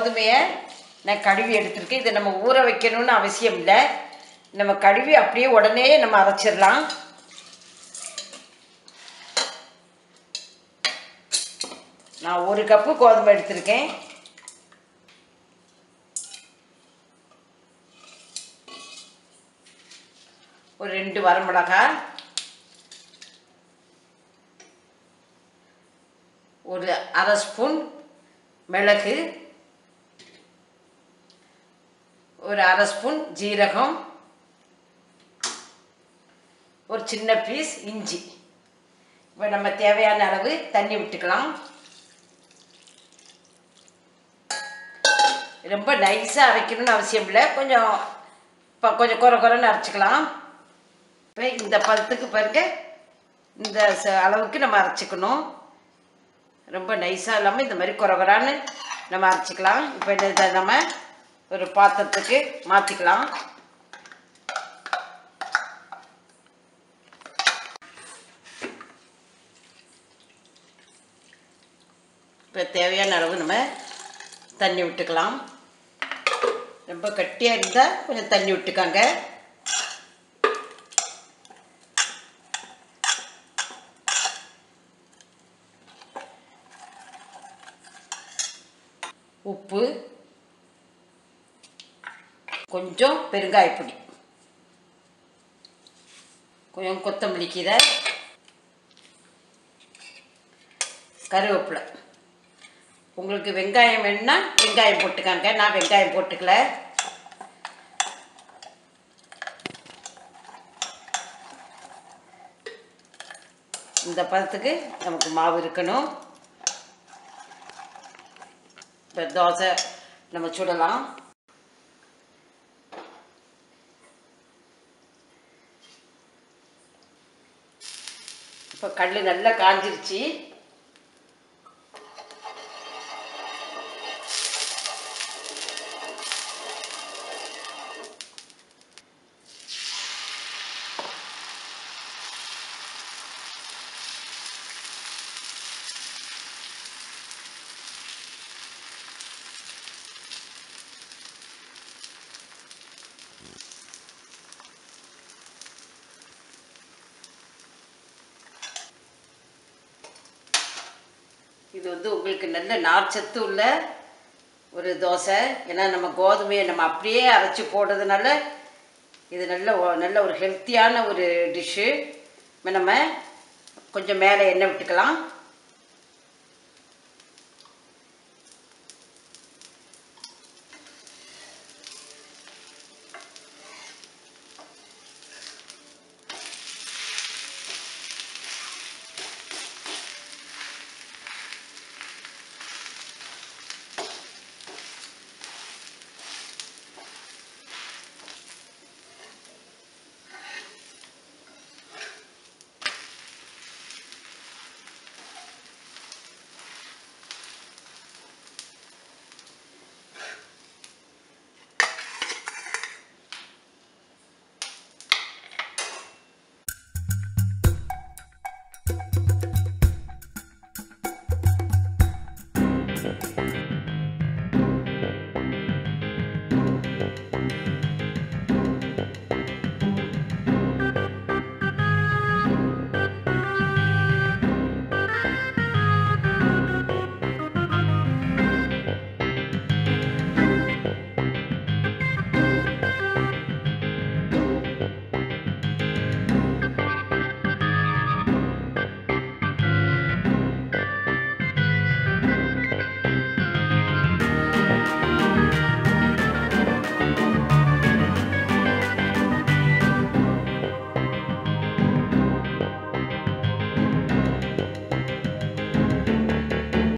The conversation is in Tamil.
கோதுமையை நான் கழுவி எடுத்திருக்கேன் இதை நம்ம ஊற வைக்கணும்னு அவசியம் இல்லை நம்ம கழுவி அப்படியே உடனே நம்ம அரைச்சிடலாம் நான் ஒரு கப்பு கோதுமை எடுத்திருக்கேன் ஒரு ரெண்டு வரமிளகாய் ஒரு அரை ஸ்பூன் மிளகு ஒரு அரை ஸ்பூன் ஜீரகம் ஒரு சின்ன பீஸ் இஞ்சி இப்போ நம்ம தேவையான அளவு தண்ணி விட்டுக்கலாம் ரொம்ப நைஸாக அரைக்கணும்னு அவசியம் இல்லை கொஞ்சம் இப்போ கொஞ்சம் குறை குறைன்னு அரைச்சிக்கலாம் இப்போ இந்த பதத்துக்கு பாருங்க இந்த ச- அளவுக்கு நம்ம அரைச்சிக்கணும் ரொம்ப நைஸாக இல்லாமல் இந்த மாதிரி குறை குறான்னு நம்ம அரைச்சிக்கலாம் இப்போ இதை நம்ம ஒரு பாத்திரத்துக்கு மாற்றிக்கலாம் இப்போ தேவையான அளவு நம்ம தண்ணி விட்டுக்கலாம் ரொம்ப கட்டியாக இருந்தால் கொஞ்சம் தண்ணி விட்டுக்காங்க உப்பு கொஞ்சம் பெருங்காயப்பொடி கொஞ்சம் கொத்தமல்லி கீரை கருவேப்பிலை உங்களுக்கு வெங்காயம் வேணும்னா வெங்காயம் போட்டுக்காங்க நான் வெங்காயம் போட்டுக்கல இந்த பதத்துக்கு நமக்கு மாவு இருக்கணும் இப்போ தோசை நம்ம சுடலாம் இப்போ கல் நல்லா காஞ்சிருச்சு இது வந்து உங்களுக்கு நல்ல நார்ச்சத்து உள்ள ஒரு தோசை ஏன்னா நம்ம கோதுமையை நம்ம அப்படியே அரைச்சி போடுறதுனால இது நல்ல ஒ- நல்ல ஒரு ஹெல்த்தியான ஒரு டிஷ்ஷு இப்போ நம்ம கொஞ்சம் மேலே எண்ணெய் விட்டுக்கலாம்